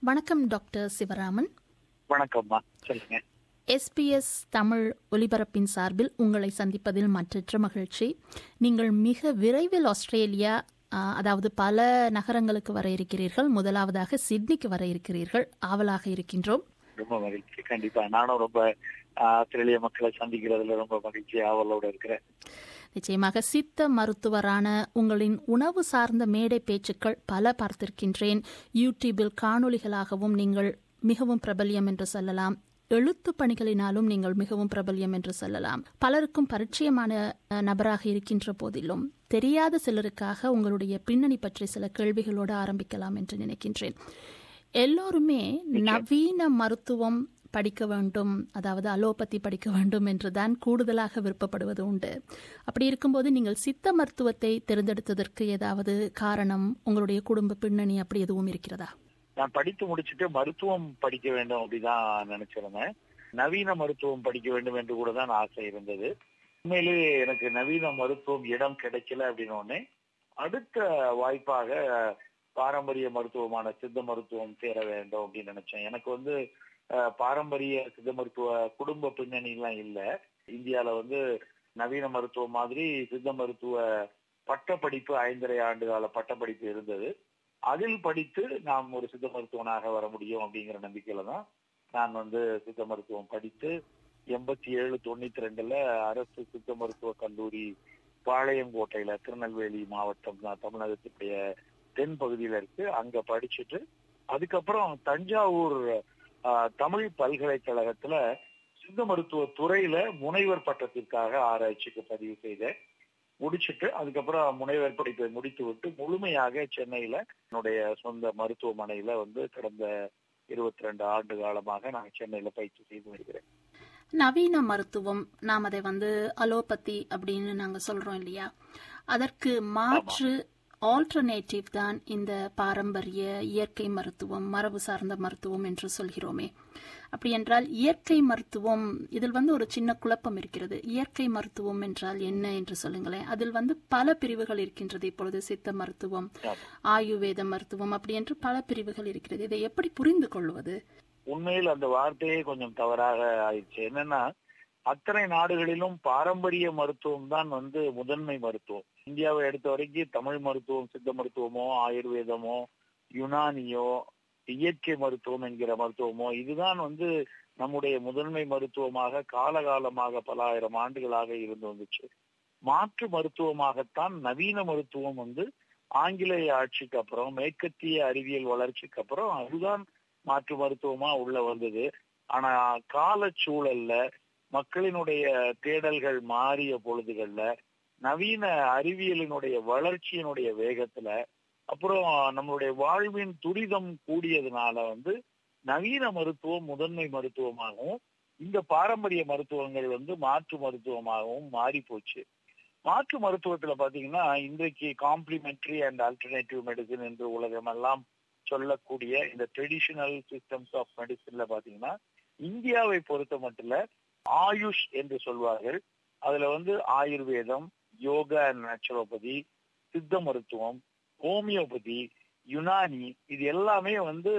வணக்கம் டாக்டர் சிவராமன் வணக்கம்மா சொல்லுங்க எஸ்பிஎஸ் தமிழ் ஒலிபரப்பின் சார்பில் உங்களை சந்திப்பதில் மற்றற்ற மகிழ்ச்சி நீங்கள் மிக விரைவில் ஆஸ்திரேலியா ஆ, அதாவது பல நகரங்களுக்கு வர இருக்கிறீர்கள் முதலாவதாக சிட்னிக்கு வர இருக்கிறீர்கள் ஆவலாக இருக்கின்றோம் ரொம்ப மகிழ்ச்சி கண்டிப்பா நானும் ரொம்ப ஆஹ், ஆஸ்திரேலிய மக்களை சந்திக்கிறதுல ரொம்ப மகிழ்ச்சி ஆவலோட இருக்கிறேன் நிச்சயமாக சித்த மருத்துவரான உங்களின் உணவு சார்ந்த மேடை பேச்சுக்கள் பல பார்த்திருக்கின்றேன் யூடியூபில் காணொளிகளாகவும் நீங்கள் மிகவும் பிரபல்யம் என்று சொல்லலாம் எழுத்து பணிகளினாலும் நீங்கள் மிகவும் பிரபல்யம் என்று சொல்லலாம் பலருக்கும் பரிச்சயமான அஹ், நபராக இருக்கின்ற போதிலும் தெரியாத சிலருக்காக உங்களுடைய பின்னணி பற்றி சில கேள்விகளோடு ஆரம்பிக்கலாம் என்று நினைக்கின்றேன் எல்லோருமே நவீன மருத்துவம் படிக்க வேண்டும் அதாவது அலோபதி படிக்க வேண்டும் என்றுதான் கூடுதலாக விருப்பப்படுவது உண்டு அப்படி இருக்கும்போது நீங்கள் சித்த மருத்துவத்தை தேர்ந்தெடுத்ததற்கு ஏதாவது காரணம் உங்களுடைய குடும்ப பின்னணி அப்படி எதுவும் இருக்கிறதா நான் படித்து முடிச்சுட்டு மருத்துவம் படிக்க வேண்டும் அப்படிதான் நினைச்சிருந்தேன் நவீன மருத்துவம் படிக்க வேண்டும் என்று கூட தான் ஆசை இருந்தது உண்மையிலேயே எனக்கு நவீன மருத்துவம் இடம் கிடைக்கல அப்படின்னு உடனே அடுத்த வாய்ப்பாக பாரம்பரிய மருத்துவமான சித்த மருத்துவம் சேர வேண்டும் அப்படின்னு நினைச்சேன் எனக்கு வந்து அஹ், பாரம்பரிய சித்த மருத்துவ குடும்ப பின்னணி எல்லாம் இல்ல இந்தியால வந்து நவீன மருத்துவம் மாதிரி சித்த மருத்துவ பட்டப்படிப்பு ஐந்தரை ஆண்டு கால பட்டப்படிப்பு இருந்தது அதில் படித்து நாம் ஒரு சித்த மருத்துவனாக வர முடியும் அப்படிங்கிற நம்பிக்கையில தான் நான் வந்து சித்த மருத்துவம் படித்து எண்பத்தி ஏழு தொண்ணூத்தி ரெண்டுல அரசு சித்த மருத்துவ கல்லூரி பாளையங்கோட்டையில திருநெல்வேலி மாவட்டம் தான் தமிழகத்துடைய தென் பகுதியில இருக்கு அங்க படிச்சுட்டு அதுக்கப்புறம் தஞ்சாவூர் ஆஹ், தமிழ் பல்கலைக்கழகத்துல சித்த மருத்துவ துறையில முனைவர் பட்டத்திற்காக ஆராய்ச்சிக்கு பதிவு செய்தேன் முடிச்சிட்டு அதுக்கப்புறம் முனைவர் படிப்பை முடித்து விட்டு முழுமையாக சென்னையில என்னுடைய சொந்த மருத்துவமனையில வந்து கடந்த இருபத்தி ரெண்டு ஆண்டு காலமாக நான் சென்னையில பயிற்சி செய்து வருகிறேன் நவீன மருத்துவம் நாம் அதை வந்து அலோபதி அப்படின்னு நாங்க சொல்றோம் இல்லையா அதற்கு மாற்று ஆல்டர்னேட்டிவ் தான் இந்த பாரம்பரிய இயற்கை மருத்துவம் மரபு சார்ந்த மருத்துவம் என்று சொல்கிறோமே அப்படி என்றால் இயற்கை மருத்துவம் இதில் வந்து ஒரு சின்ன குழப்பம் இருக்கிறது இயற்கை மருத்துவம் என்றால் என்ன என்று சொல்லுங்களேன் அதில் வந்து பல பிரிவுகள் இருக்கின்றது இப்பொழுது சித்த மருத்துவம் ஆமா. ஆயுர்வேத மருத்துவம் அப்படி என்று பல பிரிவுகள் இருக்கிறது இதை எப்படி புரிந்து கொள்வது உண்மையில் அந்த வார்த்தையே கொஞ்சம் தவறாக ஆயிடுச்சு என்னன்னா அத்தனை நாடுகளிலும் பாரம்பரிய மருத்துவம் தான் வந்து முதன்மை மருத்துவம் இந்தியாவை எடுத்த வரைக்கும் தமிழ் மருத்துவம் சித்த மருத்துவமோ ஆயுர்வேதமோ யுனானியோ இயற்கை மருத்துவம் என்கிற மருத்துவமோ இதுதான் வந்து நம்முடைய முதன்மை மருத்துவமாக காலகாலமாக பல ஆயிரம் ஆண்டுகளாக இருந்து வந்துச்சு மாற்று மருத்துவமாகத்தான் நவீன மருத்துவம் வந்து ஆங்கிலேய ஆட்சிக்கு அப்புறம் மேற்கத்திய அறிவியல் வளர்ச்சிக்கு அப்புறம் அதுதான் மாற்று மருத்துவமா உள்ள வந்தது ஆனா கால சூழல்ல மக்களினுடைய தேடல்கள் மாறிய பொழுதுகள்ல நவீன அறிவியலினுடைய வளர்ச்சியினுடைய வேகத்துல அப்புறம் நம்மளுடைய வாழ்வின் துரிதம் கூடியதுனால வந்து நவீன மருத்துவம் முதன்மை மருத்துவமாகவும் இந்த பாரம்பரிய மருத்துவங்கள் வந்து மாற்று மருத்துவமாகவும் மாறி போச்சு மாற்று மருத்துவத்துல பாத்தீங்கன்னா இன்றைக்கு காம்ப்ளிமெண்டரி அண்ட் ஆல்டர்னேட்டிவ் மெடிசின் என்று உலகமெல்லாம் சொல்லக்கூடிய இந்த ட்ரெடிஷனல் சிஸ்டம்ஸ் ஆஃப் மெடிசின்ல பாத்தீங்கன்னா இந்தியாவை பொறுத்த மட்டும் ஆயுஷ் என்று சொல்வார்கள் அதுல வந்து ஆயுர்வேதம் யோகா அண்ட் நேச்சுரோபதி சித்த மருத்துவம் ஹோமியோபதி யுனானி இது எல்லாமே வந்து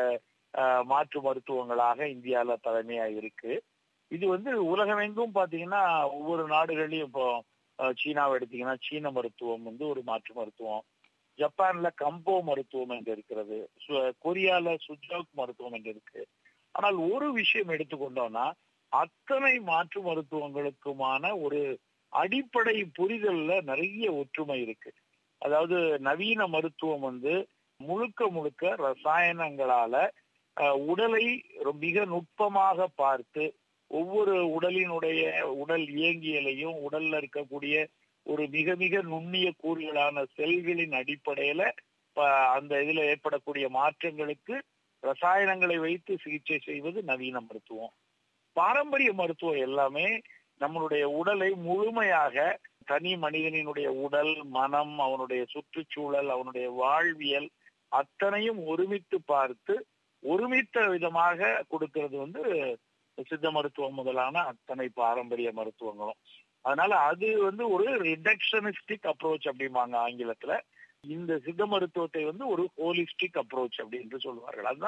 அஹ், மாற்று மருத்துவங்களாக இந்தியால தலைமையா இருக்கு இது வந்து உலகமெங்கும் பாத்தீங்கன்னா ஒவ்வொரு நாடுகள்லயும் இப்போ அஹ், சீனாவை எடுத்தீங்கன்னா சீன மருத்துவம் வந்து ஒரு மாற்று மருத்துவம் ஜப்பான்ல கம்போ மருத்துவம் என்று இருக்கிறது சு- கொரியால சுஜோக் மருத்துவம் என்று இருக்கு ஆனால் ஒரு விஷயம் எடுத்துக்கொண்டோம்னா அத்தனை மாற்று மருத்துவங்களுக்குமான ஒரு அடிப்படை புரிதல்ல நிறைய ஒற்றுமை இருக்கு அதாவது நவீன மருத்துவம் வந்து முழுக்க முழுக்க ரசாயனங்களால அஹ், உடலை ரொ- மிக நுட்பமாக பார்த்து ஒவ்வொரு உடலினுடைய உடல் இயங்கியலையும் உடல்ல இருக்கக்கூடிய ஒரு மிக மிக நுண்ணிய கூறுகளான செல்களின் அடிப்படையில ப- அந்த இதுல ஏற்படக்கூடிய மாற்றங்களுக்கு ரசாயனங்களை வைத்து சிகிச்சை செய்வது நவீன மருத்துவம் பாரம்பரிய மருத்துவம் எல்லாமே நம்மளுடைய உடலை முழுமையாக தனி மனிதனினுடைய உடல் மனம் அவனுடைய சுற்றுச்சூழல் அவனுடைய வாழ்வியல் அத்தனையும் ஒருமித்து பார்த்து ஒருமித்த விதமாக கொடுக்கிறது வந்து சித்த மருத்துவம் முதலான அத்தனை பாரம்பரிய மருத்துவங்களும் அதனால அது வந்து ஒரு ரிடக்ஷனிஸ்டிக் அப்ரோச் அப்படிம்பாங்க ஆங்கிலத்துல இந்த சித்த மருத்துவத்தை வந்து ஒரு ஹோலிஸ்டிக் அப்ரோச் அப்படின்னு சொல்லுவார்கள் அதுதான்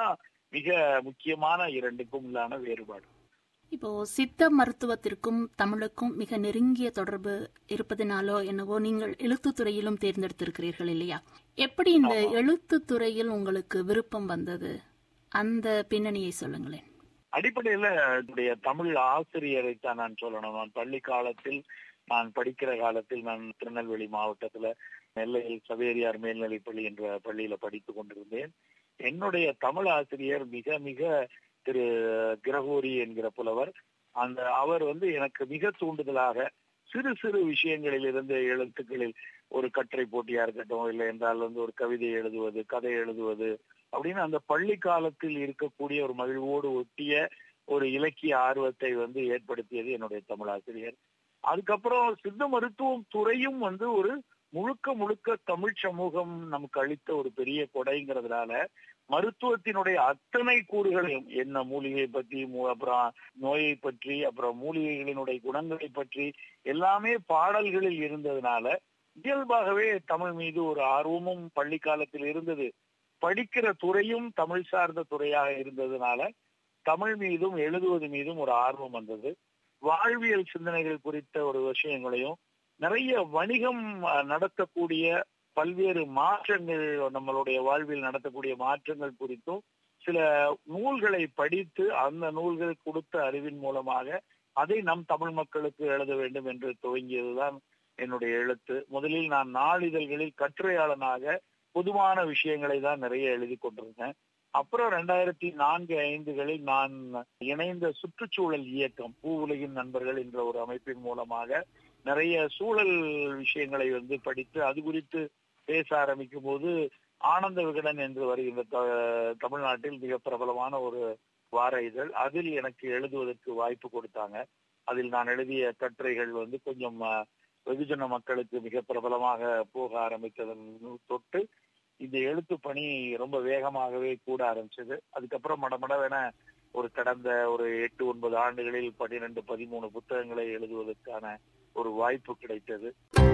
மிக முக்கியமான இரண்டுக்கும் உள்ளான வேறுபாடு இப்போ சித்த மருத்துவத்திற்கும் தமிழுக்கும் மிக நெருங்கிய தொடர்பு இருப்பதனாலோ என்னவோ நீங்கள் எழுத்து துறையிலும் தேர்ந்தெடுத்திருக்கிறீர்கள் இல்லையா எப்படி இந்த எழுத்து துறையில் உங்களுக்கு விருப்பம் வந்தது அந்த பின்னணியை சொல்லுங்களேன் அடிப்படையில என்னுடைய தமிழ் ஆசிரியரை தான் நான் சொல்லணும் நான் பள்ளி காலத்தில் நான் படிக்கிற காலத்தில் நான் திருநெல்வேலி மாவட்டத்துல நெல்லையில் சவேரியார் மேல்நிலைப்பள்ளி என்ற பள்ளியில படித்துக் கொண்டிருந்தேன் என்னுடைய தமிழ் ஆசிரியர் மிக மிக திரு கிரகோரி என்கிற புலவர் அந்த அவர் வந்து எனக்கு மிக தூண்டுதலாக சிறு சிறு விஷயங்களில் இருந்து எழுத்துக்களில் ஒரு கட்டுரை போட்டியா இருக்கட்டும் இல்லை என்றால் வந்து ஒரு கவிதை எழுதுவது கதை எழுதுவது அப்படின்னு அந்த பள்ளி காலத்தில் இருக்கக்கூடிய ஒரு மகிழ்வோடு ஒட்டிய ஒரு இலக்கிய ஆர்வத்தை வந்து ஏற்படுத்தியது என்னுடைய தமிழ் ஆசிரியர் அதுக்கப்புறம் சித்த மருத்துவம் துறையும் வந்து ஒரு முழுக்க முழுக்க தமிழ் சமூகம் நமக்கு அளித்த ஒரு பெரிய கொடைங்கிறதுனால மருத்துவத்தினுடைய அத்தனை கூறுகளையும் என்ன மூலிகை பற்றி அப்புறம் நோயை பற்றி அப்புறம் மூலிகைகளினுடைய குணங்களை பற்றி எல்லாமே பாடல்களில் இருந்ததுனால இயல்பாகவே தமிழ் மீது ஒரு ஆர்வமும் பள்ளி காலத்தில் இருந்தது படிக்கிற துறையும் தமிழ் சார்ந்த துறையாக இருந்ததுனால தமிழ் மீதும் எழுதுவது மீதும் ஒரு ஆர்வம் வந்தது வாழ்வியல் சிந்தனைகள் குறித்த ஒரு விஷயங்களையும் நிறைய வணிகம் நடத்தக்கூடிய பல்வேறு மாற்றங்கள் நம்மளுடைய வாழ்வில் நடத்தக்கூடிய மாற்றங்கள் குறித்தும் சில நூல்களை படித்து அந்த நூல்கள் கொடுத்த அறிவின் மூலமாக அதை நம் தமிழ் மக்களுக்கு எழுத வேண்டும் என்று துவங்கியதுதான் என்னுடைய எழுத்து முதலில் நான் நாளிதழ்களில் கட்டுரையாளனாக பொதுவான விஷயங்களை தான் நிறைய எழுதி கொண்டிருந்தேன் அப்புறம் ரெண்டாயிரத்தி நான்கு ஐந்துகளில் நான் இணைந்த சுற்றுச்சூழல் இயக்கம் பூ உலகின் நண்பர்கள் என்ற ஒரு அமைப்பின் மூலமாக நிறைய சூழல் விஷயங்களை வந்து படித்து அது குறித்து பேச ஆரம்பிக்கும் போது ஆனந்த விகடன் என்று வருகின்ற தமிழ்நாட்டில் மிக பிரபலமான ஒரு வார இதழ் அதில் எனக்கு எழுதுவதற்கு வாய்ப்பு கொடுத்தாங்க அதில் நான் எழுதிய கட்டுரைகள் வந்து கொஞ்சம் வெகுஜன மக்களுக்கு மிக பிரபலமாக போக ஆரம்பித்ததன் தொட்டு இந்த எழுத்து பணி ரொம்ப வேகமாகவே கூட ஆரம்பிச்சது அதுக்கப்புறம் மடமடவென ஒரு கடந்த ஒரு எட்டு ஒன்பது ஆண்டுகளில் பன்னிரெண்டு பதிமூணு புத்தகங்களை எழுதுவதற்கான ஒரு வாய்ப்பு கிடைத்தது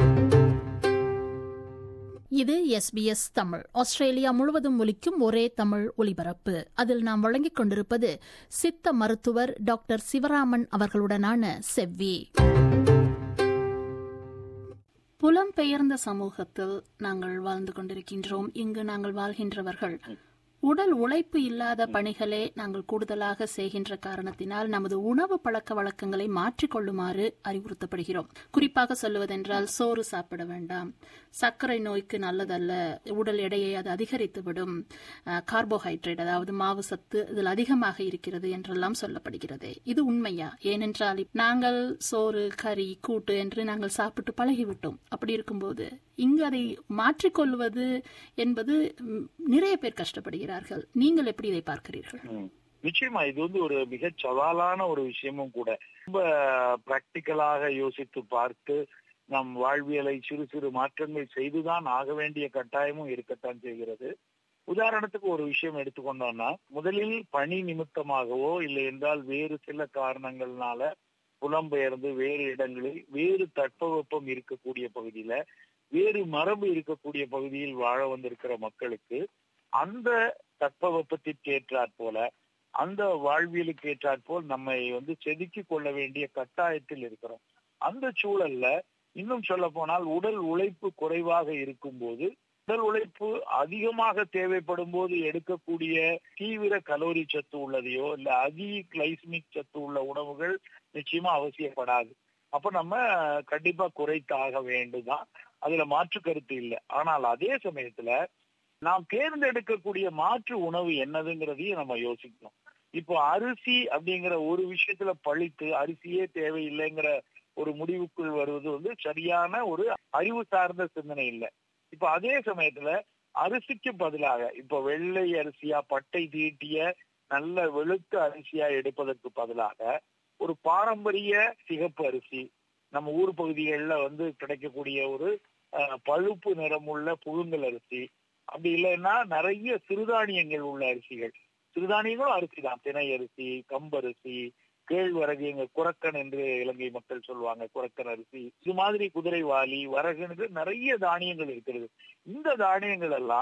இது எஸ்பிஎஸ் தமிழ் ஆஸ்திரேலியா முழுவதும் ஒலிக்கும் ஒரே தமிழ் ஒலிபரப்பு அதில் நாம் வழங்கிக் கொண்டிருப்பது சித்த மருத்துவர் டாக்டர் சிவராமன் அவர்களுடனான செவ்வி புலம்பெயர்ந்த சமூகத்தில் நாங்கள் வாழ்ந்து கொண்டிருக்கின்றோம் இங்கு நாங்கள் வாழ்கின்றவர்கள் உடல் உழைப்பு இல்லாத பணிகளே நாங்கள் கூடுதலாக செய்கின்ற காரணத்தினால் நமது உணவு பழக்க வழக்கங்களை மாற்றிக்கொள்ளுமாறு அறிவுறுத்தப்படுகிறோம் குறிப்பாக சொல்லுவதென்றால் சோறு சாப்பிட வேண்டாம் சர்க்கரை நோய்க்கு நல்லதல்ல உடல் எடையை அது அதிகரித்துவிடும் கார்போஹைட்ரேட் அதாவது மாவு சத்து இதில் அதிகமாக இருக்கிறது என்றெல்லாம் சொல்லப்படுகிறது இது உண்மையா ஏனென்றால் நாங்கள் சோறு கறி கூட்டு என்று நாங்கள் சாப்பிட்டு பழகிவிட்டோம் அப்படி இருக்கும்போது இங்கு அதை மாற்றிக்கொள்வது என்பது நிறைய பேர் கஷ்டப்படுகிறார்கள் நீங்கள் எப்படி இதை பார்க்கிறீர்கள் நிச்சயமா இது வந்து ஒரு மிக சவாலான ஒரு விஷயமும் கூட ரொம்ப பிராக்டிக்கலாக யோசித்து பார்த்து நம் வாழ்வியலை சிறு சிறு மாற்றங்கள் செய்துதான் ஆக வேண்டிய கட்டாயமும் இருக்கத்தான் செய்கிறது உதாரணத்துக்கு ஒரு விஷயம் எடுத்துக்கொண்டோம்னா முதலில் பணி நிமித்தமாகவோ இல்லை என்றால் வேறு சில காரணங்கள்னால புலம்பெயர்ந்து வேறு இடங்களில் வேறு தட்பவெப்பம் இருக்கக்கூடிய பகுதியில வேறு மரபு இருக்கக்கூடிய பகுதியில் வாழ வந்திருக்கிற மக்களுக்கு அந்த தட்பவெப்பத்திற்கு ஏற்றாற் போல அந்த வாழ்வியலுக்கு ஏற்றாற் போல் நம்மை வந்து செதுக்கி கொள்ள வேண்டிய கட்டாயத்தில் இருக்கிறோம் அந்த சூழல்ல இன்னும் சொல்ல போனால் உடல் உழைப்பு குறைவாக இருக்கும் போது உடல் உழைப்பு அதிகமாக தேவைப்படும் போது எடுக்கக்கூடிய தீவிர கலோரி சத்து உள்ளதையோ இல்ல அதிக கிளைஸ்மிக் சத்து உள்ள உணவுகள் நிச்சயமா அவசியப்படாது அப்ப நம்ம கண்டிப்பா குறைத்தாக வேண்டுதான் அதுல மாற்று கருத்து இல்லை ஆனால் அதே சமயத்துல நாம் தேர்ந்தெடுக்கக்கூடிய மாற்று உணவு என்னதுங்கிறதையும் நம்ம யோசிக்கணும் இப்போ அரிசி அப்படிங்கிற ஒரு விஷயத்துல பழித்து அரிசியே தேவையில்லைங்கிற ஒரு முடிவுக்குள் வருவது வந்து சரியான ஒரு அறிவு சார்ந்த சிந்தனை இல்லை இப்ப அதே சமயத்துல அரிசிக்கு பதிலாக இப்ப வெள்ளை அரிசியா பட்டை தீட்டிய நல்ல வெளுத்த அரிசியா எடுப்பதற்கு பதிலாக ஒரு பாரம்பரிய சிகப்பு அரிசி நம்ம ஊர் பகுதிகளில் வந்து கிடைக்கக்கூடிய ஒரு பழுப்பு நிறமுள்ள புழுங்கல் அரிசி அப்படி இல்லைன்னா நிறைய சிறுதானியங்கள் உள்ள அரிசிகள் சிறுதானியங்களும் அரிசி தான் திணை அரிசி கம்பரிசி கேழ்வரகு எங்க குரக்கன் என்று இலங்கை மக்கள் சொல்லுவாங்க குரக்கன் அரிசி இது மாதிரி குதிரைவாலி வரகுன்னு நிறைய தானியங்கள் இருக்கிறது இந்த தானியங்கள் எல்லாம்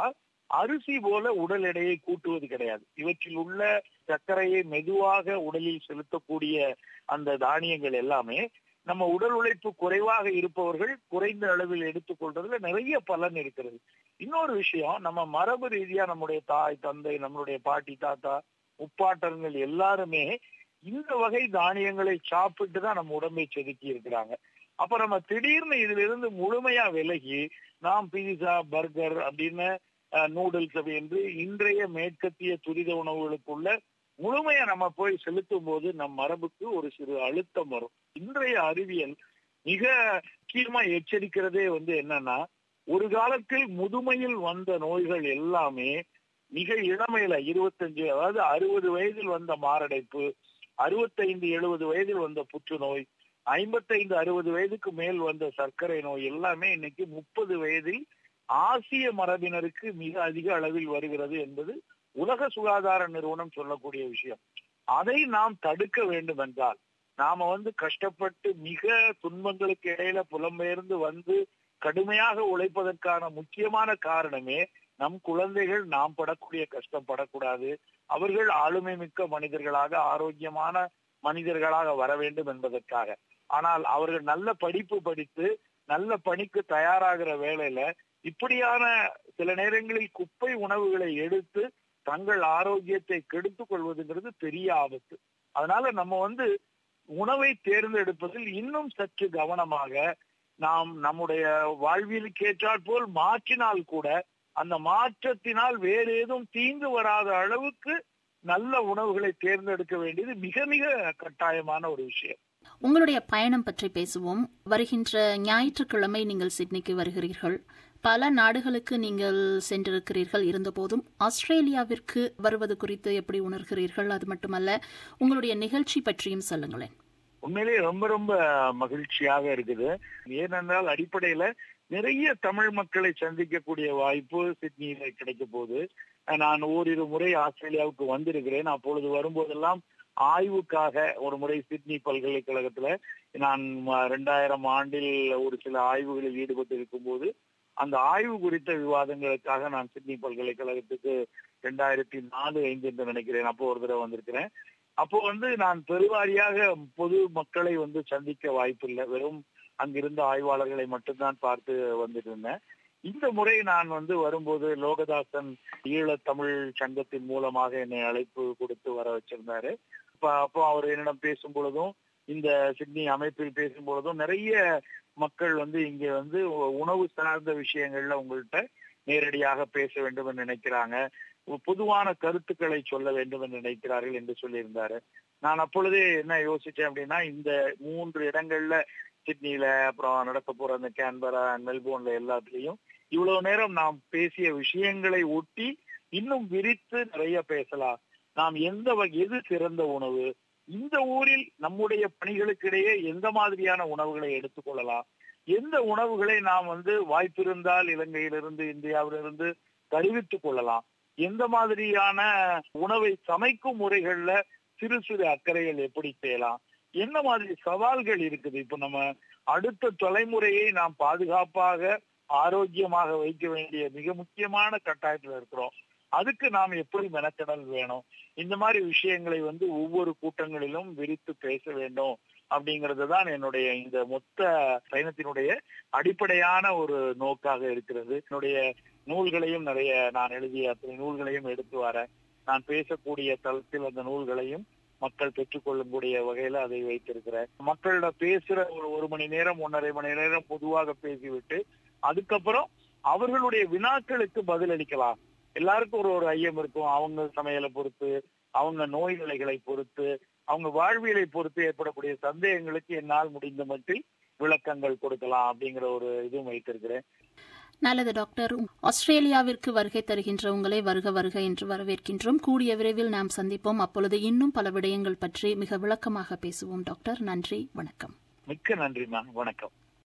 அரிசி போல உடல் எடையை கூட்டுவது கிடையாது இவற்றில் உள்ள சர்க்கரையை மெதுவாக உடலில் செலுத்தக்கூடிய அந்த தானியங்கள் எல்லாமே நம்ம உடல் உழைப்பு குறைவாக இருப்பவர்கள் குறைந்த அளவில் எடுத்துக்கொள்றதுல நிறைய பலன் இருக்கிறது இன்னொரு விஷயம் நம்ம மரபு ரீதியா நம்முடைய தாய் தந்தை நம்மளுடைய பாட்டி தாத்தா முப்பாட்டர்கள் எல்லாருமே இந்த வகை தானியங்களை சாப்பிட்டு தான் நம்ம உடம்பை செதுக்கி இருக்கிறாங்க அப்ப நம்ம திடீர்னு இதுல இருந்து முழுமையா விலகி நாம் பீஸா பர்கர் அப்படின்னு நூடுல்ஸ் என்று இன்றைய மேற்கத்திய துரித உணவுகளுக்குள்ள முழுமையா நம்ம போய் செலுத்தும் போது நம் மரபுக்கு ஒரு சிறு அழுத்தம் வரும் இன்றைய அறிவியல் மிக முக்கியமா எச்சரிக்கிறதே வந்து என்னன்னா ஒரு காலத்தில் முதுமையில் வந்த நோய்கள் எல்லாமே மிக இளமையில இருபத்தஞ்சு அதாவது அறுபது வயதில் வந்த மாரடைப்பு அறுபத்தைந்து எழுபது வயதில் வந்த புற்றுநோய் ஐம்பத்தைந்து அறுபது வயதுக்கு மேல் வந்த சர்க்கரை நோய் எல்லாமே இன்னைக்கு முப்பது வயதில் ஆசிய மரபினருக்கு மிக அதிக அளவில் வருகிறது என்பது உலக சுகாதார நிறுவனம் சொல்லக்கூடிய விஷயம் அதை நாம் தடுக்க வேண்டும் என்றால் நாம வந்து கஷ்டப்பட்டு மிக துன்பங்களுக்கு இடையில புலம்பெயர்ந்து வந்து கடுமையாக உழைப்பதற்கான முக்கியமான காரணமே நம் குழந்தைகள் நாம் படக்கூடிய கஷ்டம் படக்கூடாது அவர்கள் ஆளுமை மிக்க மனிதர்களாக ஆரோக்கியமான மனிதர்களாக வர வேண்டும் என்பதற்காக ஆனால் அவர்கள் நல்ல படிப்பு படித்து நல்ல பணிக்கு தயாராகிற வேலையில இப்படியான சில நேரங்களில் குப்பை உணவுகளை எடுத்து தங்கள் ஆரோக்கியத்தை கெடுத்துக் கொள்வதுங்கிறது பெரிய ஆபத்து அதனால நம்ம வந்து உணவை தேர்ந்தெடுப்பதில் இன்னும் சற்று கவனமாக நாம் நம்முடைய வாழ்வியலுக்கு ஏற்றாற் போல் மாற்றினால் கூட அந்த மாற்றத்தினால் வேறு ஏதும் தீங்கு வராத அளவுக்கு நல்ல உணவுகளை தேர்ந்தெடுக்க வேண்டியது மிக மிக கட்டாயமான ஒரு விஷயம் உங்களுடைய பயணம் பற்றி பேசுவோம் வருகின்ற ஞாயிற்றுக்கிழமை நீங்கள் சிட்னிக்கு வருகிறீர்கள் பல நாடுகளுக்கு நீங்கள் சென்றிருக்கிறீர்கள் இருந்தபோதும் ஆஸ்திரேலியாவிற்கு வருவது குறித்து எப்படி உணர்கிறீர்கள் அது மட்டுமல்ல உங்களுடைய நிகழ்ச்சி பற்றியும் சொல்லுங்களேன் உண்மையிலேயே ரொம்ப ரொம்ப மகிழ்ச்சியாக இருக்குது ஏனென்றால் அடிப்படையில நிறைய தமிழ் மக்களை சந்திக்கக்கூடிய வாய்ப்பு சிட்னியில கிடைக்க போது நான் ஓரிரு முறை ஆஸ்திரேலியாவுக்கு வந்திருக்கிறேன் அப்பொழுது வரும்போதெல்லாம் ஆய்வுக்காக ஒரு முறை சிட்னி பல்கலைக்கழகத்துல நான் ரெண்டாயிரம் ஆண்டில் ஒரு சில ஆய்வுகளில் ஈடுபட்டு இருக்கும் போது அந்த ஆய்வு குறித்த விவாதங்களுக்காக நான் சிட்னி பல்கலைக்கழகத்துக்கு ரெண்டாயிரத்தி நாலு ஐந்து என்று நினைக்கிறேன் அப்போ ஒரு தடவை வந்திருக்கிறேன் அப்போ வந்து நான் பெருவாரியாக பொது மக்களை வந்து சந்திக்க வாய்ப்பில்லை வெறும் அங்கிருந்த ஆய்வாளர்களை மட்டும்தான் பார்த்து வந்துட்டு இருந்தேன் இந்த முறை நான் வந்து வரும்போது லோகதாசன் ஈழத் தமிழ் சங்கத்தின் மூலமாக என்னை அழைப்பு கொடுத்து வர வச்சிருந்தாரு அப்போ அவர் என்னிடம் பேசும் பொழுதும் இந்த சிட்னி அமைப்பில் பேசும் பொழுதும் நிறைய மக்கள் வந்து இங்க வந்து உணவு சார்ந்த விஷயங்கள்ல உங்கள்கிட்ட நேரடியாக பேச வேண்டும் என்று நினைக்கிறாங்க பொதுவான கருத்துக்களை சொல்ல வேண்டும் என்று நினைக்கிறார்கள் என்று சொல்லியிருந்தாரு நான் அப்பொழுதே என்ன யோசிச்சேன் அப்படின்னா இந்த மூன்று இடங்கள்ல சிட்னில அப்புறம் நடக்க போற அந்த கேன்பரா மெல்போர்ன்ல எல்லாத்துலயும் இவ்வளவு நேரம் நாம் பேசிய விஷயங்களை ஒட்டி இன்னும் விரித்து நிறைய பேசலாம் நாம் எந்த எது சிறந்த உணவு இந்த ஊரில் நம்முடைய பணிகளுக்கிடையே எந்த மாதிரியான உணவுகளை எடுத்துக்கொள்ளலாம் எந்த உணவுகளை நாம் வந்து வாய்ப்பிருந்தால் இலங்கையிலிருந்து இந்தியாவிலிருந்து தருவித்துக் கொள்ளலாம் எந்த மாதிரியான உணவை சமைக்கும் முறைகள்ல சிறு சிறு அக்கறைகள் எப்படி செய்யலாம் என்ன மாதிரி சவால்கள் இருக்குது இப்ப நம்ம அடுத்த தலைமுறையை நாம் பாதுகாப்பாக ஆரோக்கியமாக வைக்க வேண்டிய மிக முக்கியமான கட்டாயத்துல இருக்கிறோம் அதுக்கு நாம் எப்படி மெனக்கடல் வேணும் இந்த மாதிரி விஷயங்களை வந்து ஒவ்வொரு கூட்டங்களிலும் விரித்து பேச வேண்டும் அப்படிங்கிறது தான் என்னுடைய இந்த மொத்த பயணத்தினுடைய அடிப்படையான ஒரு நோக்காக இருக்கிறது என்னுடைய நூல்களையும் நிறைய நான் எழுதிய அத்தனை நூல்களையும் எடுத்து வரேன் நான் பேசக்கூடிய தளத்தில் அந்த நூல்களையும் மக்கள் பெற்றுக்கொள்ளக்கூடிய வகையில அதை வைத்திருக்கிறேன் மக்களோட பேசுற ஒரு ஒரு மணி நேரம் ஒன்றரை மணி நேரம் பொதுவாக பேசிவிட்டு அதுக்கப்புறம் அவர்களுடைய வினாக்களுக்கு பதிலளிக்கலாம் எல்லாருக்கும் ஒரு ஒரு ஐயம் இருக்கும் அவங்க சமையலை பொறுத்து அவங்க நோய் நிலைகளை பொறுத்து அவங்க வாழ்வியலை பொறுத்து ஏற்படக்கூடிய சந்தேகங்களுக்கு என்னால் முடிந்த மட்டில் விளக்கங்கள் கொடுக்கலாம் அப்படிங்கிற ஒரு இதுவும் வைத்திருக்கிறேன் நல்லது டாக்டர் ஆஸ்திரேலியாவிற்கு வருகை தருகின்ற உங்களை வருக வருக என்று வரவேற்கின்றோம் கூடிய விரைவில் நாம் சந்திப்போம் அப்பொழுது இன்னும் பல விடயங்கள் பற்றி மிக விளக்கமாக பேசுவோம் டாக்டர் நன்றி வணக்கம் மிக்க நன்றிமா வணக்கம்